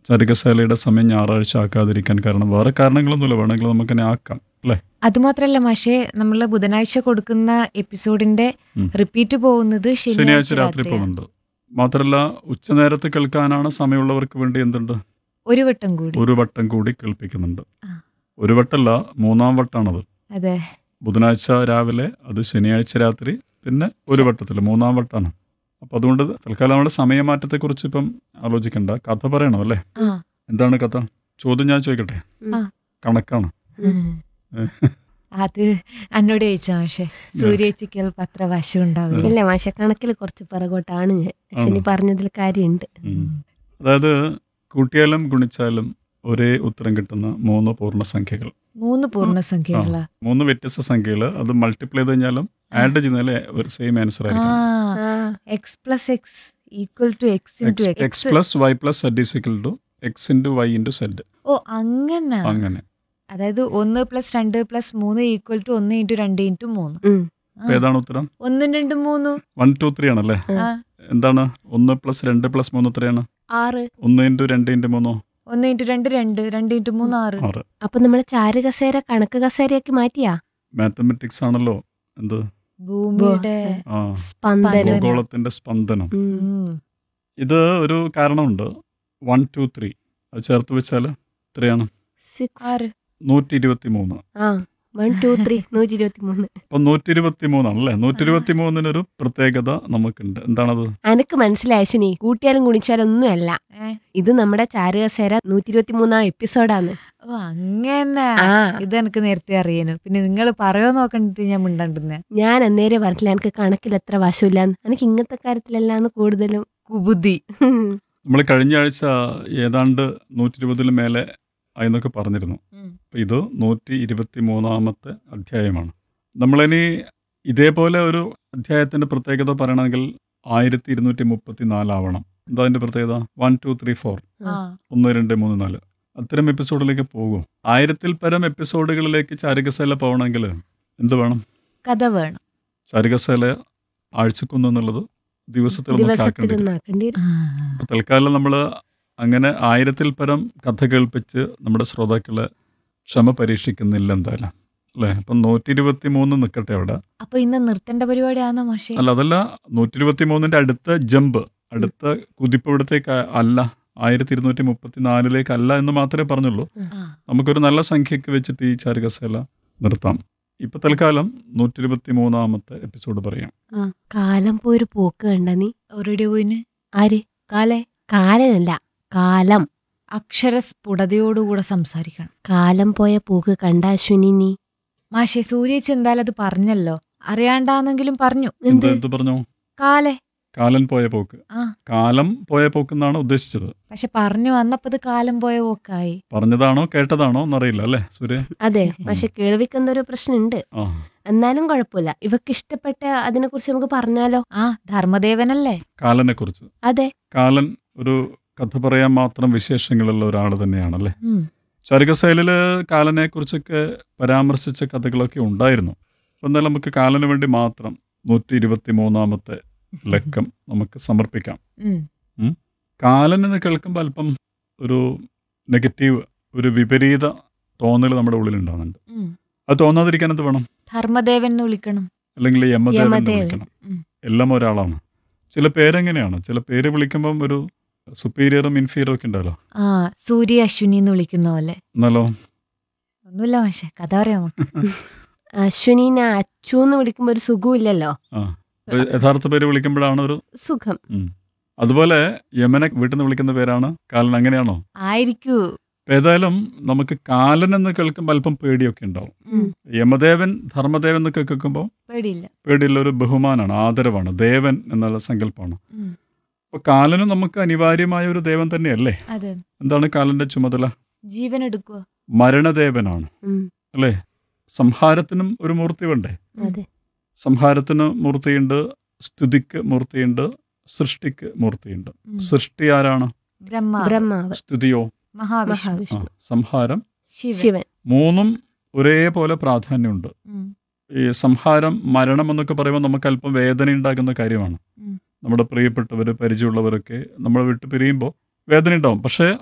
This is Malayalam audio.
ചരകശാലയുടെ സമയം ഞായറാഴ്ച ആക്കാതിരിക്കാൻ കാരണം വേറെ കാരണങ്ങളൊന്നുമില്ല വേണമെങ്കിൽ നമുക്ക് തന്നെ ആക്കാം അല്ലേ അതുമാത്രല്ല മാഷേ നമ്മൾ ബുധനാഴ്ച കൊടുക്കുന്ന എപ്പിസോഡിന്റെ ഉം. റിപ്പീറ്റ് പോകുന്നത് ശനിയാഴ്ച രാത്രി രാത്രിയാ. പോകുന്നുണ്ട് മാത്രമല്ല ഉച്ചനേരത്ത് കേൾക്കാനാണ് സമയമുള്ളവർക്ക് വേണ്ടി എന്തുണ്ട് ഒരു വട്ടം കൂടി ഒരു വട്ടം കൂടി കേൾപ്പിക്കുന്നുണ്ട് ആ. ഒരു വട്ടമല്ല മൂന്നാം വട്ടാണത് അതെ ബുധനാഴ്ച രാവിലെ അത് ശനിയാഴ്ച രാത്രി പിന്നെ ഒരു വട്ടത്തിൽ മൂന്നാം വട്ടാണ് അപ്പോൾ അതുകൊണ്ട് തൽക്കാലം നമ്മുടെ സമയമാറ്റത്തെക്കുറിച്ച് ഇപ്പം ആലോചിക്കണ്ട കഥ പറയണം അല്ലേ ആ എന്താണ് കഥ ചോദ്യം ഞാൻ ചോദിക്കട്ടെ ആ. കണക്കാണ് അത് എന്നോട് ചോദിച്ചാ മാഷേ സൂര്യേച്ചിക്ക് ചിലപ്പോ അത്ര വശം ഉണ്ടാവില്ല ഇല്ല മാഷ കണക്കിൽ കുറച്ച് പിറകോട്ടാണ് ഞാൻ പക്ഷെ നീ ആണോ? പറഞ്ഞതിൽ കാര്യമുണ്ട് ഉം. അതായത് കൂട്ടിയാലും ഗുണിച്ചാലും ഒരേ ഉത്തരം കിട്ടുന്ന മൂന്ന് പൂർണ്ണസംഖ്യകൾ മൂന്ന് പൂർണ്ണസംഖ്യകളാ മൂന്ന് വ്യത്യസ്ത സംഖ്യകൾ അത് മൾട്ടിപ്ലൈ ചെയ്ത് കഴിഞ്ഞാലും ആഡ് ചെയ്യുന്നതിൽ ഒരു സെയിം ആൻസർ ആയിരിക്കും ആ X plus X equal to X into X plus Y plus Z equal to X into Y into Z ഓ അങ്ങനെ അങ്ങനെ അതായത് ഒന്ന് പ്ലസ് രണ്ട് പ്ലസ് മൂന്ന് ഈക്വൽ ടു ഒന്ന് ഇൻറ്റു രണ്ട് ഇൻറ്റു മൂന്ന് ഉം. അപ്പൊ ഏതാണ് ഉത്തരം ഒന്നും രണ്ടും മൂന്നും വൺ ടു ത്രീ ആണല്ലേ ആ എന്താണ് ഒന്ന് പ്ലസ് രണ്ട് പ്ലസ് മൂന്ന് എത്രയാണ് ആറ് ഒന്ന് ഇൻറ്റു രണ്ട് ഇൻറ്റു മൂന്നോ ഒന്ന് ഇൻറ്റു രണ്ട് രണ്ട് രണ്ട് ഇൻറ്റു മൂന്ന് ആറ് ആറ് അപ്പൊ നമ്മള് ചാരു കസേര കണക്ക് കസേരയാക്കി മാറ്റിയാ മാത്തമെറ്റിക്സ് ആണല്ലോ എന്ത് ഭൂമിയുടെ ആ സ്പന്ദനം ഭൂഗോളത്തിന്റെ സ്പന്ദനം ഉം. ഉം. ഇത് ഒരു കാരണമുണ്ട് വൺ ടു ത്രീ അത് ചേർത്ത് വെച്ചാൽ എത്രയാണ് സിക്സ് ആറ് നൂറ്റി ഇരുപത്തി മൂന്ന് ആ വൺ ടു ത്രീ നൂറ്റി ഇരുപത്തി മൂന്ന് അപ്പം നൂറ്റി ഇരുപത്തി മൂന്നാണല്ലേ നൂറ്റി ഇരുപത്തി മൂന്നിനൊരു പ്രത്യേകത നമുക്കുണ്ട് എന്താണത് അനക്ക് മനസ്സിലായ ശനി കൂട്ടിയാലും ഗുണിച്ചാലും ഒന്നുമല്ല ഏ? ഇത് നമ്മുടെ ചാരു കസേര നൂറ്റി ഇരുപത്തി മൂന്നാം എപ്പിസോഡാണ് ഓ അങ്ങനെ ആ ഇത് എനിക്ക് നേരത്തെ അറിയാനു പിന്നെ നിങ്ങൾ പറയോ നോക്കണ്ടിട്ട് ഞാൻ മിണ്ടാണ്ടിരുന്നെ ഞാൻ അന്നേരം പറഞ്ഞില്ല എനിക്ക് കണക്കിൽ എത്ര വശമില്ലാന്ന് എനിക്ക് ഇങ്ങനത്തെ കാര്യത്തിലെല്ലാം കൂടുതലും കുബുദ്ധി നമ്മൾ കഴിഞ്ഞ ആഴ്ച ഏതാണ്ട് നൂറ്റി ഇരുപതിന് മേലെ ആയെന്നൊക്കെ പറഞ്ഞിരുന്നു അപ്പം ഇത് നൂറ്റി ഇരുപത്തി മൂന്നാമത്തെ അധ്യായമാണ് നമ്മളിനി ഇതേപോലെ ഒരു അധ്യായത്തിൻ്റെ പ്രത്യേകത പറയണമെങ്കിൽ ആയിരത്തി ഇരുന്നൂറ്റി മുപ്പത്തി നാലാവണം എന്താ അതിൻ്റെ പ്രത്യേകത വൺ ടു ത്രീ ഫോർ ആ ഒന്ന് രണ്ട് മൂന്ന് നാല് അത്തരം എപ്പിസോഡിലേക്ക് പോകും ആയിരത്തിൽ പരം എപ്പിസോഡുകളിലേക്ക് ചാരികശാല പോകണമെങ്കിൽ എന്ത് വേണം കഥ വേണം ചാരികശാല ആഴ്ചക്കൊന്നു എന്നുള്ളത് ദിവസത്തിൽ നമുക്ക് ദിവസത്തിൽ ആക്കേണ്ടി വരും. ഒന്നാക്കേണ്ടി വരും. അപ്പോൾ തൽക്കാലം നമ്മൾ അങ്ങനെ ആയിരത്തിൽ പരം കഥ കേൾപ്പിച്ച് നമ്മുടെ ശ്രോതാക്കളെ ക്ഷമ പരീക്ഷിക്കുന്നില്ല എന്തായാലും അല്ലേ അപ്പം നൂറ്റി ഇരുപത്തി മൂന്ന് നിൽക്കട്ടെ അവിടെ അപ്പൊ ഇന്ന് നിർത്തേണ്ട പരിപാടിയാണോ മാഷേ അല്ല അതല്ല നൂറ്റി ഇരുപത്തി മൂന്നിൻ്റെ അടുത്ത ജമ്പ് അടുത്ത കുതിപ്പ് ഇവിടത്തേക്ക് അല്ല ആയിരത്തി ഇരുന്നൂറ്റി മുപ്പത്തി നാലിലേക്ക് അല്ല എന്ന് മാത്രമേ പറഞ്ഞുള്ളൂ ആ. നമുക്കൊരു നല്ല സംഖ്യക്ക് വെച്ചിട്ട് ഈ ചാരുകസേല നിർത്താം ഇപ്പൊ തൽക്കാലം നൂറ്റി ഇരുപത്തി മൂന്നാമത്തെ എപ്പിസോഡ് പറയാം ആ, കാലം പോയൊരു പോക്ക് കണ്ട നീ ഒരടി പോയിന് ആര് കാലേ കാലനല്ല കാലം അക്ഷരസ്ഫുടതയോടുകൂടെ സംസാരിക്കണം കാലം പോയ പോക്ക് കണ്ട അശ്വിനി നീ മാഷെ സൂര്യേച്ചി എന്തായാലും അത് പറഞ്ഞല്ലോ അറിയാണ്ടാന്നെങ്കിലും പറഞ്ഞു എന്ത് എന്ത് എന്ത് പറഞ്ഞു കാലേ കാലൻ പോയ പോക്ക് ആ കാലം പോയ പോക്ക് എന്നാണ് ഉദ്ദേശിച്ചത് പക്ഷെ പറഞ്ഞു വന്നപ്പത് കാലം പോയ പോക്കായി പറഞ്ഞതാണോ കേട്ടതാണോ എന്നറിയില്ല അല്ലേ സൂര്യ അതെ പക്ഷെ കേൾവിക്കുന്ന ഒരു പ്രശ്നമുണ്ട് ആ എന്നാലും കുഴപ്പമില്ല ഇവക്ക് ഇഷ്ടപ്പെട്ട അതിനെ കുറിച്ച് നമുക്ക് പറഞ്ഞാലോ ആ ധർമ്മദേവനല്ലേ കാലനെ കുറിച്ച് അതെ കാലൻ ഒരു കഥ പറയാൻ മാത്രം വിശേഷങ്ങളുള്ള ഒരാൾ തന്നെയാണല്ലേ ഉം. ചരുകസേലില് കാലനെ കുറിച്ചൊക്കെ പരാമർശിച്ച കഥകളൊക്കെ ഉണ്ടായിരുന്നു അപ്പോൾ എന്നാലും നമുക്ക് കാലന് വേണ്ടി മാത്രം നൂറ്റി ഇരുപത്തി മൂന്നാമത്തെ ലക്കം നമുക്ക് സമർപ്പിക്കാം ഉം. കാലൻ എന്ന് കേൾക്കുമ്പോൾ അല്പം ഒരു നെഗറ്റീവ് ഒരു വിപരീത തോന്നൽ നമ്മുടെ ഉള്ളിൽ ഉണ്ടാകുന്നുണ്ട് ഉം. അത് തോന്നാതിരിക്കാൻ എന്ത് വേണം ധർമ്മദേവൻ എന്ന് വിളിക്കണം അല്ലെങ്കിൽ യമദേവൻ എന്ന് യമദേവൻ. വിളിക്കണം ഉം. എല്ലാം ഒരാളാണ് ചില പേരെങ്ങനെയാണ് ചില പേര് വിളിക്കുമ്പം ഒരു സുപ്പീരിയറും ഇൻഫീരിയറും ഒക്കെ ഉണ്ടല്ലോ ആ സൂര്യ അശ്വിനി എന്ന് വിളിക്കുന്ന പോലെ എന്നാലോ ഒന്നുമില്ല മാഷെ കഥ പറയാമോ അശ്വിനീനെ അച്ചു എന്ന് വിളിക്കുമ്പോ ഒരു സുഖമില്ലല്ലോ ആ ഒരു യഥാർത്ഥ പേര് വിളിക്കുമ്പോഴാണ് ഒരു സുഖം ഉം. അതുപോലെ യമനെ വീട്ടിൽ നിന്ന് വിളിക്കുന്ന പേരാണ് കാലൻ അങ്ങനെയാണോ ആയിരിക്കൂ അപ്പൊ ഏതായാലും നമുക്ക് കാലൻ എന്ന് കേൾക്കുമ്പോൾ അല്പം പേടിയൊക്കെ ഉണ്ടാവും ഉം. യമദേവൻ ധർമ്മദേവൻ എന്നൊക്കെ കേൾക്കുമ്പോൾ പേടിയില്ല പേടിയുള്ള ഒരു ബഹുമാനാണ് ആദരവാണ് ദേവൻ എന്നുള്ള സങ്കല്പമാണ് ഉം. അപ്പൊ കാലനും നമുക്ക് അനിവാര്യമായ ഒരു ദേവൻ തന്നെയല്ലേ അതെ എന്താണ് കാലന്റെ ചുമതല ജീവൻ എടുക്കുക മരണദേവനാണ് ഉം, അല്ലേ സംഹാരത്തിനും ഒരു മൂർത്തി വേണ്ടേ അതെ സംഹാരത്തിന് മൂർത്തിയുണ്ട് സ്തുതിക്ക് മൂർത്തിയുണ്ട് സൃഷ്ടിക്ക് മൂർത്തിയുണ്ട് ഉം. സൃഷ്ടി ആരാണ് ബ്രഹ്മ ബ്രഹ്മാവ് സ്തുതിയോ മഹാവിഷ്ണു ആ, മഹാവിഷ്ണു സംഹാരം ശിവൻ ശിവൻ മൂന്നും ഒരേപോലെ പ്രാധാന്യമുണ്ട് ഉം. ഈ സംഹാരം മരണം എന്നൊക്കെ പറയുമ്പോൾ നമുക്ക് അല്പം വേദന ഉണ്ടാക്കുന്ന കാര്യമാണ് ഉം. നമ്മുടെ പ്രിയപ്പെട്ടവർ പരിചയമുള്ളവരൊക്കെ നമ്മളെ വിട്ട് പിരിയുമ്പോൾ വേദന ഉണ്ടാവും പക്ഷേ